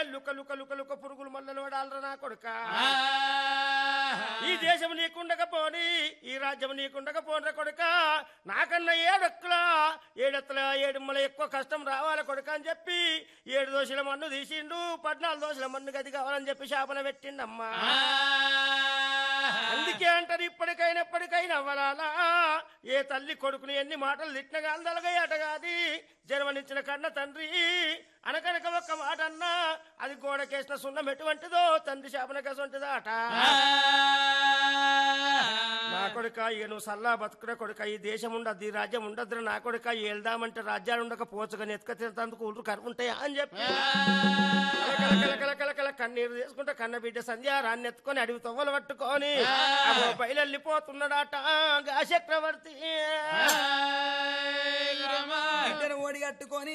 లుక లుక లుక లుక పురుగులు మల్లలు పడాలరా నా కొడుక ఈ దేశం నీకుండకపోని ఈ రాజ్యం నీకుండకపోనరా కొడుక నాకన్నా ఏడెక్కుల ఏడెత్తుల ఏడుమ్మల ఎక్కువ కష్టం రావాలి కొడుక అని చెప్పి ఏడు దోశల మన్ను తీసిండు పద్నాలుగు దోశల మన్ను గది కావాలని చెప్పి శాపన పెట్టిండమ్మా అందుకే అంటారు ఇప్పటికైనా ఎప్పటికైనా అవ్వలాలా ఏ తల్లి కొడుకుని ఎన్ని మాటలు తిట్టిన అటగాది కాది జన్మనిచ్చిన కన్న తండ్రి అనకనక ఒక్క మాట అన్నా అది గోడకేసిన సున్నం ఎటువంటిదో తండ్రి శాపనకసంటిదో అట నా కొడుక ఇక నువ్వు సల్లా బతుకునే కొడుక ఈ దేశం ఉండద్దు ఈ రాజ్యం ఉండద్దు నా కొడుక వెళ్దామంటే రాజ్యాలు ఉండక పోచుకొని ఎత్తుక తినందుకు ఊరు కరువుంటాయా అని చెప్పి కల కల కల కల కల కన్నీరు తీసుకుంటే కన్న బిడ్డ సంధ్య రాన్ని ఎత్తుకొని అడవి తవ్వలు పట్టుకొని అగో బయలెళ్ళిపోతున్నాడట గా చక్రవర్తి బిడ్డను ఓడిగట్టుకొని